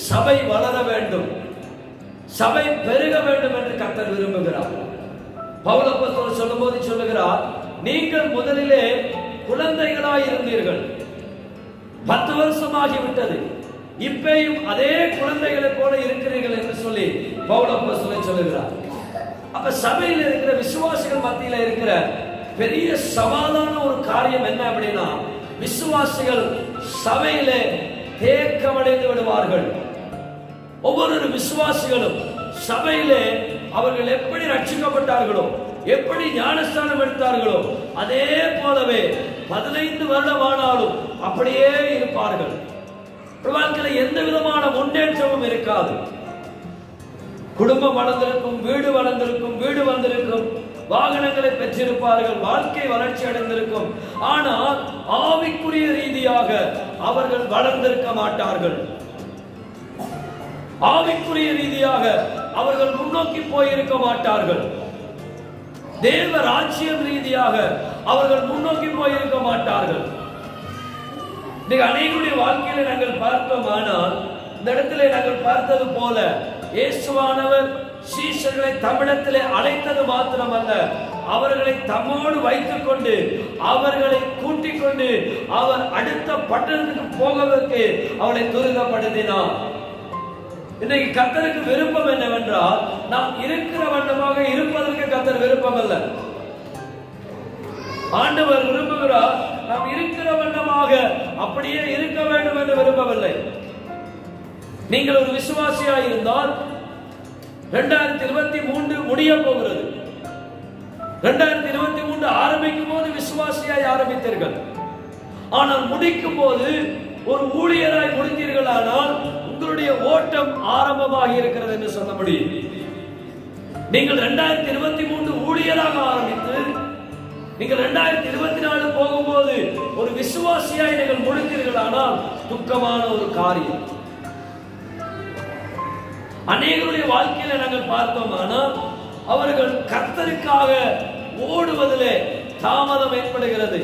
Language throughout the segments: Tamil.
சபை வளர வேண்டும் சபை பெருக வேண்டும் என்று கர்த்தர் விரும்புகிறார் பவுலப்போஸ்தலர் சொல்லும்போது சொல்லுகிறார் நீங்கள் முதலிலே குழந்தைகளாய் இருந்தீர்கள் பத்து வருஷமாகி விட்டது இப்பயும் அதே குழந்தைகளைப் போல இருக்கிறீர்கள் என்று சொல்லி பவுலப்போஸ்தலர் சொல்லுகிறார் அப்ப சபையில் இருக்கிற விசுவாசிகள் மத்தியில இருக்கிற பெரிய சவாலான ஒரு காரியம் என்ன அப்படின்னா விசுவாசிகள் சபையிலே தேக்கமடைந்து விடுவார்கள் ஒவ்வொரு விசுவாசிகளும் சபையிலே அவர்கள் எப்படி ரட்சிக்கப்பட்டார்களோ எப்படி ஞானஸ்தானம் எடுத்தார்களோ அதே போலவே பதினைந்து வருடம் ஆனாலும் அப்படியே இருப்பார்கள் வாழ்க்கையில எந்த விதமான முன்னேற்றமும் இருக்காது குடும்பம் வளர்ந்திருக்கும் வீடு வளர்ந்திருக்கும் வீடு வந்திருக்கும் வாகனங்களை பெற்றிருப்பார்கள் வாழ்க்கை வளர்ச்சி அடைந்திருக்கும் ஆனால் ஆவிக்குரிய ரீதியாக அவர்கள் வளர்ந்திருக்க மாட்டார்கள் ஆவிக்குரிய ரீதியாக அவர்கள் முன்னோக்கி போயிருக்க மாட்டார்கள் தேவ ராஜ்யம் ரீதியாக அவர்கள் முன்னோக்கி போயிருக்க மாட்டார்கள் இன்னைக்கு அநேகருடைய வாழ்க்கையில நாங்கள் பார்த்தோமானால் இந்த இடத்துல நாங்கள் பார்த்தது போல இயேசுவானவர் சீஷர்களை தமிழத்திலே அழைத்தது மாத்திரமல்ல அவர்களை தம்மோடு வைத்துக் கொண்டு அவர்களை கூட்டிக் கொண்டு அவர் அடுத்த பட்டணத்துக்கு போவதற்கு அவளை துரிதப்படுத்தினார் இன்னைக்கு கத்தருக்கு விருப்பம் என்னவென்றால் நாம் இருக்கிற வண்ணமாக இருப்பதற்கு கத்தர் விருப்பம் அல்ல ஆண்டவர் விரும்புகிறார் நாம் இருக்கிற வண்ணமாக அப்படியே இருக்க வேண்டும் என்று விரும்பவில்லை நீங்கள் ஒரு விசுவாசியாக இருந்தால் இரண்டாயிரத்தி இருபத்தி மூன்று முடிய போகிறது இரண்டாயிரத்தி இருபத்தி மூன்று ஆரம்பிக்கும் போது விசுவாசியாய் ஆரம்பித்தீர்கள் ஆனால் முடிக்கும் போது ஒரு ஊழியராய் முடிந்தீர்களானால் உங்களுடைய ஓட்டம் ஆரம்பமாக இருக்கிறது என்று சொல்ல முடியும் நீங்கள் இரண்டாயிரத்தி இருபத்தி மூன்று ஊழியராக ஆரம்பித்து நீங்கள் இரண்டாயிரத்தி இருபத்தி நாலு போகும்போது ஒரு விசுவாசியாய் நீங்கள் முடித்தீர்களானால் துக்கமான ஒரு காரியம் அநேகருடைய வாழ்க்கையில நாங்கள் பார்த்தோமானால் அவர்கள் கர்த்தருக்காக ஓடுவதிலே தாமதம் ஏற்படுகிறது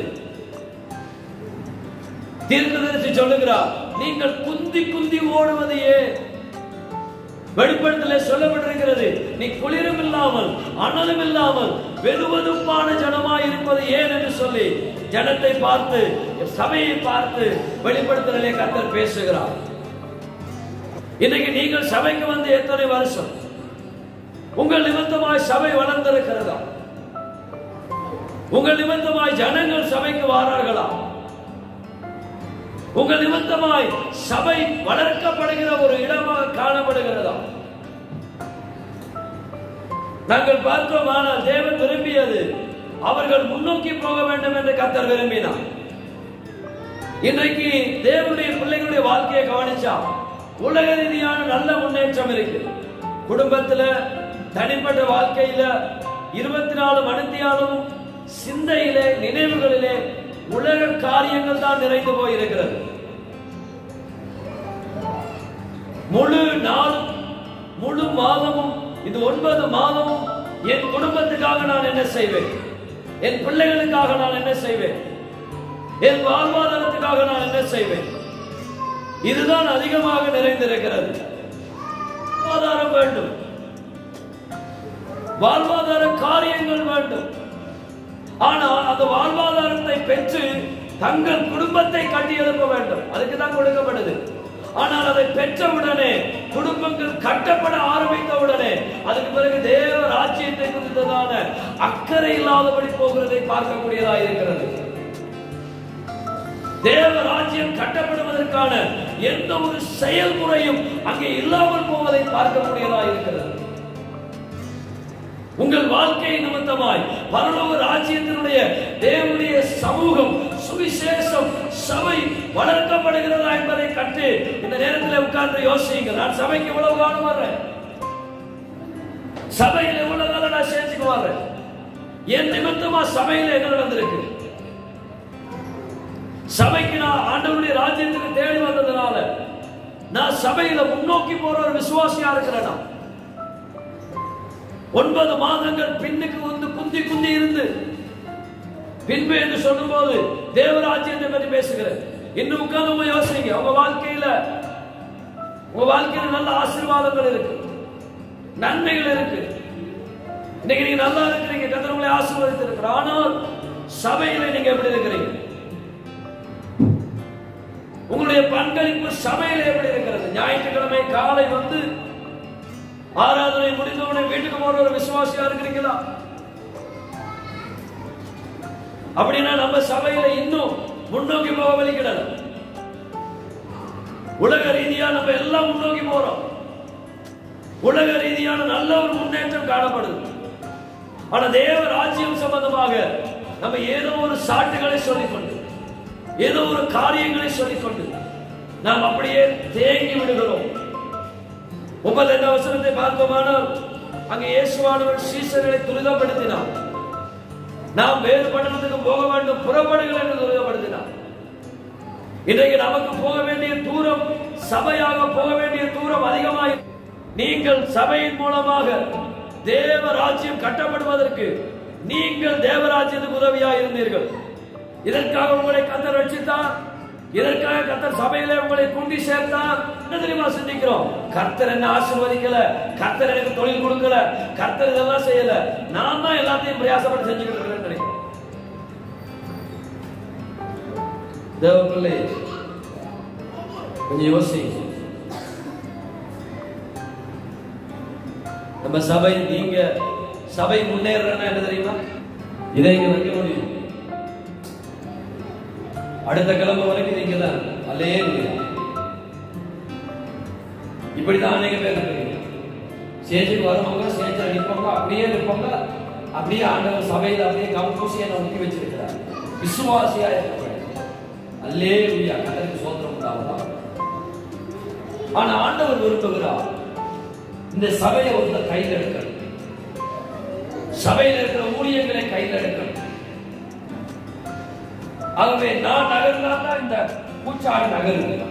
தீர்க்கதரிசி சொல்லுகிறார் நீங்கள் குந்தி குந்தி ஓடுவது ஏன் வெளிப்படுத்தல சொல்லப்பட்டிருக்கிறது நீ குளிரும் இல்லாமல் அனலும் இல்லாமல் வெதுவெதுப்பான ஜனமாய் இருப்பது ஏன் என்று சொல்லி ஜனத்தை பார்த்து சபையை பார்த்து வெளிப்படுத்தலே கர்த்தர் பேசுகிறார் இன்னைக்கு நீங்கள் சபைக்கு வந்து எத்தனை வருஷம் உங்கள் நிமித்தமாய் சபை வளர்ந்திருக்கிறதா உங்கள் நிமித்தமாய் ஜனங்கள் சபைக்கு வாரார்களா உங்கள் நிமித்தமாய் சபை வளர்க்கப்படுகிற ஒரு இடமாக காணப்படுகிறதா நாங்கள் பார்த்தோம் ஆனால் தேவன் விரும்பியது அவர்கள் முன்னோக்கி போக வேண்டும் என்று கத்தர் விரும்பினார் இன்றைக்கு தேவனுடைய பிள்ளைகளுடைய வாழ்க்கையை கவனிச்சா உலக ரீதியான நல்ல முன்னேற்றம் இருக்கு குடும்பத்துல தனிப்பட்ட வாழ்க்கையில இருபத்தி நாலு மணித்தியாலும் சிந்தையிலே நினைவுகளிலே உலக காரியங்கள் தான் நிறைந்து போயிருக்கிறது முழு நாளும் முழு மாதமும் இது ஒன்பது மாதமும் என் குடும்பத்துக்காக நான் என்ன செய்வேன் என் பிள்ளைகளுக்காக நான் என்ன செய்வேன் என் வாழ்வாதாரத்துக்காக நான் என்ன செய்வேன் இதுதான் அதிகமாக நிறைந்திருக்கிறது வாழ்வாதாரம் வேண்டும் வாழ்வாதார காரியங்கள் வேண்டும் ஆனால் அந்த வாழ்வாதாரத்தை பெற்று தங்கள் குடும்பத்தை கட்டி எழுப்ப வேண்டும் அதுக்கு தான் கொடுக்கப்படுது ஆனால் அதை பெற்றவுடனே குடும்பங்கள் கட்டப்பட ஆரம்பித்த உடனே அதுக்கு பிறகு தேவ ராஜ்யத்தை குறித்ததான அக்கறை இல்லாதபடி போகிறதை பார்க்கக்கூடியதா இருக்கிறது தேவ ராஜ்யம் கட்டப்படுவதற்கான எந்த ஒரு செயல்முறையும் அங்கே இல்லாமல் போவதை பார்க்கக்கூடியதா இருக்கிறது உங்கள் வாழ்க்கை நிமித்தமாய் பரலோக ராஜ்யத்தினுடைய தேவனுடைய சமூகம் சுவிசேஷம் சபை வளர்க்கப்படுகிறதா என்பதை கண்டு இந்த நேரத்தில் உட்கார்ந்து யோசிங்க நான் சபைக்கு இவ்வளவு காலம் வர்றேன் சபையில் எவ்வளவு காலம் நான் சேர்த்துக்கு வர்றேன் என் நிமித்தமா சபையில் என்ன நடந்திருக்கு சபைக்கு நான் ஆண்டவருடைய ராஜ்யத்துக்கு தேடி வந்ததுனால நான் சபையில முன்னோக்கி போற ஒரு விசுவாசியா இருக்கிறேனா ஒன்பது மாதங்கள் பின்னுக்கு வந்து குந்தி குந்தி இருந்து பின்பு என்று சொல்லும்போது தேவராஜ்யத்தை பற்றி பேசுகிறேன் இன்னும் உட்கார்ந்து யோசிங்க உங்க வாழ்க்கையில உங்க வாழ்க்கையில நல்ல ஆசீர்வாதங்கள் இருக்கு நன்மைகள் இருக்கு இன்னைக்கு நீங்க நல்லா இருக்கிறீங்க கத்தர் உங்களை ஆசீர்வதித்து இருக்கிறார் ஆனால் சபையில நீங்க எப்படி இருக்கிறீங்க உங்களுடைய பங்களிப்பு சபையில எப்படி இருக்கிறது ஞாயிற்றுக்கிழமை காலை வந்து ஆராதனை முடிந்தவுடனே வீட்டுக்கு போற ஒரு விசுவாசியா இருக்கிறீங்களா அப்படின்னா நம்ம சபையில இன்னும் முன்னோக்கி போக வழிகிடல உலக ரீதியா நம்ம எல்லாம் முன்னோக்கி போறோம் உலக ரீதியான நல்ல ஒரு முன்னேற்றம் காணப்படுது ஆனா தேவ ராஜ்யம் சம்பந்தமாக நம்ம ஏதோ ஒரு சாட்டுகளை சொல்லிக்கொண்டு ஏதோ ஒரு காரியங்களை சொல்லிக்கொண்டு நாம் அப்படியே தேங்கி விடுகிறோம் முப்பத்தி வசனத்தை பார்த்தோமானால் அங்கே இயேசுவானவர் சீசர்களை துரிதப்படுத்தினார் நாம் வேறு பட்டணத்துக்கு போக வேண்டும் புறப்படுங்கள் என்று துரிதப்படுத்தினார் இன்றைக்கு நமக்கு போக வேண்டிய தூரம் சபையாக போக வேண்டிய தூரம் அதிகமாய் நீங்கள் சபையின் மூலமாக தேவ ராஜ்யம் கட்டப்படுவதற்கு நீங்கள் தேவராஜ்யத்துக்கு உதவியாக இருந்தீர்கள் இதற்காக உங்களை கத்தர் ரட்சித்தார் இதற்காக கர்த்தர் சபையில உங்களை கொண்டு சேர்த்தார் என்ன தெரியுமா சிந்திக்கிறோம் கர்த்தர் என்ன ஆசீர்வதிக்கல கர்த்தர் எனக்கு தொழில் கொடுக்கல கர்த்தர் இதெல்லாம் செய்யல நான் தான் எல்லாத்தையும் பிரயாசப்பட்டு செஞ்சுக்கிட்டு இருக்கிறேன்னு நினைக்கிறேன் தேவ பிள்ளை கொஞ்சம் யோசி நம்ம சபை நீங்க சபை முன்னேறனா என்ன தெரியுமா இதை இங்க வைக்க முடியும் அடுத்த கிழமை வரைக்கும் நீங்க தான் அல்லே இப்படிதான் அநேக பேர் இருக்கிறீங்க ஸ்டேஜுக்கு வருவாங்க ஸ்டேஜில் நிற்பவங்க அப்படியே நிற்பவங்க அப்படியே ஆண்டவர் சபையில் அப்படியே கம்பூசி என்ன ஊற்றி வச்சிருக்கிறார் விசுவாசியா இருக்கிறார் அல்லே இல்லையா கட்டத்துக்கு சோத்திரம் உண்டாவதா ஆனா ஆண்டவர் விரும்புகிறார் இந்த சபையை ஒருத்தர் கையில் எடுக்கணும் சபையில் இருக்கிற ஊழியர்களை கையில் எடுக்கணும் ஆகவே நான் நகர்ந்தா தான் இந்த பூச்சாடி நகருங்க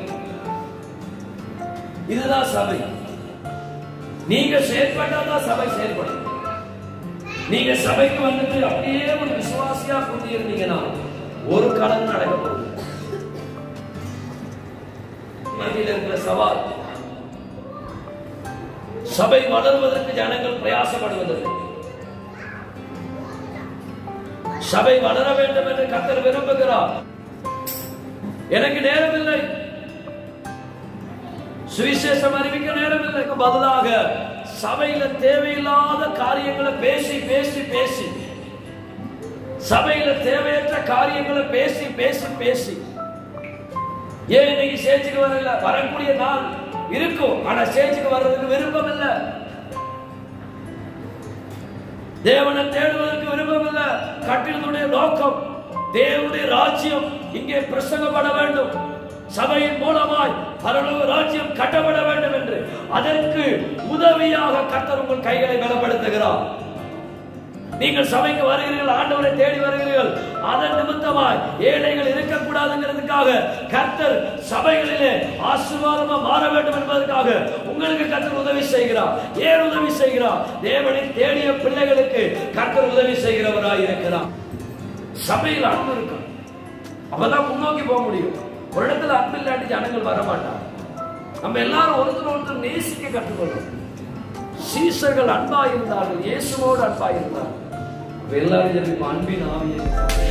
இதுதான் சபை நீங்க செயல்பட்டா தான் சபை செயல்படும் நீங்க சபைக்கு வந்துட்டு அப்படியே ஒரு விசுவாசியா கொண்டு இருந்தீங்கன்னா ஒரு கடன் நடக்க போகுது மத்தியில் இருக்கிற சவால் சபை வளர்வதற்கு ஜனங்கள் பிரயாசப்படுவதற்கு சபை வளர வேண்டும் என்று கத்தர் விரும்புகிறார் எனக்கு நேரமில்லை சுவிசேஷம் அறிவிக்க நேரமில்லை பதிலாக சபையில தேவையில்லாத காரியங்களை பேசி பேசி பேசி சபையில தேவையற்ற காரியங்களை பேசி பேசி பேசி ஏன் இன்னைக்கு சேச்சுக்கு வரல வரக்கூடிய நாள் இருக்கும் ஆனா சேச்சுக்கு வர்றதுக்கு விருப்பம் இல்லை தேவனை தேடுவதற்கு விரும்பவில்லை கட்டிடத்துடைய நோக்கம் தேவனுடைய ராஜ்யம் இங்கே பிரசங்கப்பட வேண்டும் சபையின் மூலமாய் பரலோக ராஜ்யம் கட்டப்பட வேண்டும் என்று அதற்கு உதவியாக கர்த்தர் உங்கள் கைகளை பலப்படுத்துகிறார் நீங்கள் சபைக்கு வருகிறீர்கள் ஆண்டவரை தேடி வருகிறீர்கள் அதன் நிமித்தமாய் ஏழைகள் இருக்கக்கூடாதுங்கிறதுக்காக கர்த்தர் சபைகளிலே ஆசீர்வாதமா மாற வேண்டும் என்பதற்காக உங்களுக்கு கர்த்தர் உதவி செய்கிறார் ஏன் உதவி செய்கிறார் தேவனை தேடிய பிள்ளைகளுக்கு கர்த்தர் உதவி செய்கிறவராய் இருக்கிறார் சபையில் அன்பு இருக்கும் அப்பதான் முன்னோக்கி போக முடியும் ஒரு இடத்துல அன்பு இல்லாட்டி ஜனங்கள் வர மாட்டாங்க நம்ம எல்லாரும் ஒருத்தர் ஒருத்தர் நேசிக்க கற்றுக்கொள்ளும் சீசர்கள் அன்பா இருந்தார்கள் இயேசுவோடு அன்பா இருந்தார்கள் அப்ப எல்லாரும் ஜெபிப்போம், அன்பின் ஆவியை